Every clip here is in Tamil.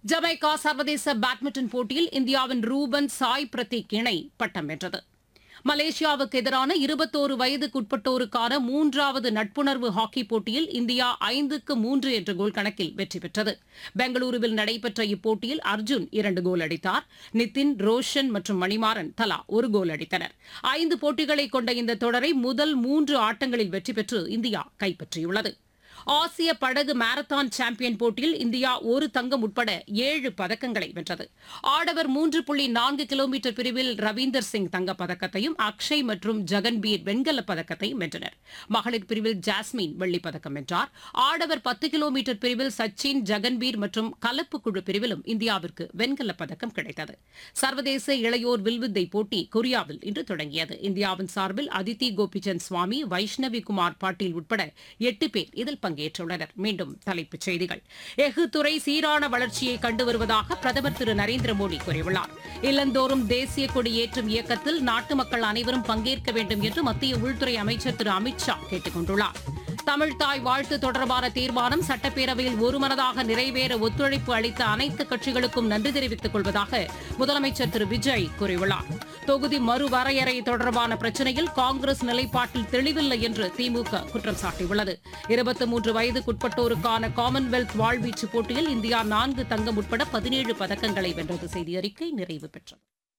ஜமைக்கா சர்வதேச பேட்மிண்டன் போட்டியில் இந்தியாவின் ரூபன் சாய் பிரதீக் இணை பட்டம் வென்றது மலேசியாவுக்கு எதிரான இருபத்தோரு வயதுக்குட்பட்டோருக்கான மூன்றாவது நட்புணர்வு ஹாக்கி போட்டியில் இந்தியா ஐந்துக்கு மூன்று என்ற கோல் கணக்கில் வெற்றி பெற்றது பெங்களூருவில் நடைபெற்ற இப்போட்டியில் அர்ஜுன் இரண்டு கோல் அடித்தார் நிதின் ரோஷன் மற்றும் மணிமாறன் தலா ஒரு கோல் அடித்தனர் ஐந்து போட்டிகளை கொண்ட இந்த தொடரை முதல் மூன்று ஆட்டங்களில் வெற்றி பெற்று இந்தியா கைப்பற்றியுள்ளது ஆசிய படகு மாரத்தான் சாம்பியன் போட்டியில் இந்தியா ஒரு தங்கம் உட்பட ஏழு பதக்கங்களை வென்றது ஆடவர் மூன்று புள்ளி நான்கு கிலோமீட்டர் பிரிவில் ரவீந்தர் சிங் தங்கப் பதக்கத்தையும் அக்ஷய் மற்றும் ஜெகன்பீர் வெண்கலப் பதக்கத்தையும் வென்றனர் மகளிர் பிரிவில் ஜாஸ்மின் வெள்ளிப் பதக்கம் வென்றார் ஆடவர் பத்து கிலோமீட்டர் பிரிவில் சச்சின் ஜெகன்பீர் மற்றும் கலப்பு குழு பிரிவிலும் இந்தியாவிற்கு வெண்கலப் பதக்கம் கிடைத்தது சர்வதேச இளையோர் வில்வித்தை போட்டி கொரியாவில் இன்று தொடங்கியது இந்தியாவின் சார்பில் அதித்தி கோபிச்சந்த் சுவாமி வைஷ்ணவி குமார் பாட்டீல் உட்பட எட்டு பேர் இதில் பங்கேற்றுள்ளனர் மீண்டும் தலைப்புச் செய்திகள் எஃகு துறை சீரான வளர்ச்சியை கண்டு வருவதாக பிரதமர் திரு நரேந்திர மோடி கூறியுள்ளார் இல்லந்தோறும் தேசிய கொடி ஏற்றும் இயக்கத்தில் நாட்டு மக்கள் அனைவரும் பங்கேற்க வேண்டும் என்று மத்திய உள்துறை அமைச்சர் திரு அமித் ஷா கேட்டுக் கொண்டுள்ளார் தமிழ்தாய் வாழ்த்து தொடர்பான தீர்மானம் சட்டப்பேரவையில் ஒருமனதாக நிறைவேற ஒத்துழைப்பு அளித்த அனைத்து கட்சிகளுக்கும் நன்றி தெரிவித்துக் கொள்வதாக முதலமைச்சர் திரு விஜய் கூறியுள்ளார் தொகுதி மறுவரையறை தொடர்பான பிரச்சினையில் காங்கிரஸ் நிலைப்பாட்டில் தெளிவில்லை என்று திமுக குற்றம் சாட்டியுள்ளது இருபத்தி மூன்று வயதுக்குட்பட்டோருக்கான காமன்வெல்த் வாழ்வீச்சு போட்டியில் இந்தியா நான்கு தங்கம் உட்பட பதினேழு பதக்கங்களை வென்றது செய்தி அறிக்கை நிறைவு பெற்றது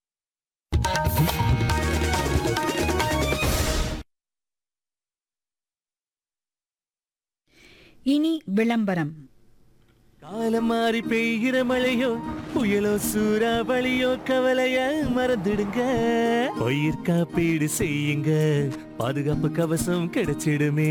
இனி விளம்பரம் காலம் மாறி பெய்கிற மழையோ புயலோ சூறாவளியோ கவலைய மறந்துடுங்க பயிர் காப்பீடு செய்யுங்க பாதுகாப்பு கவசம் கிடைச்சிடுமே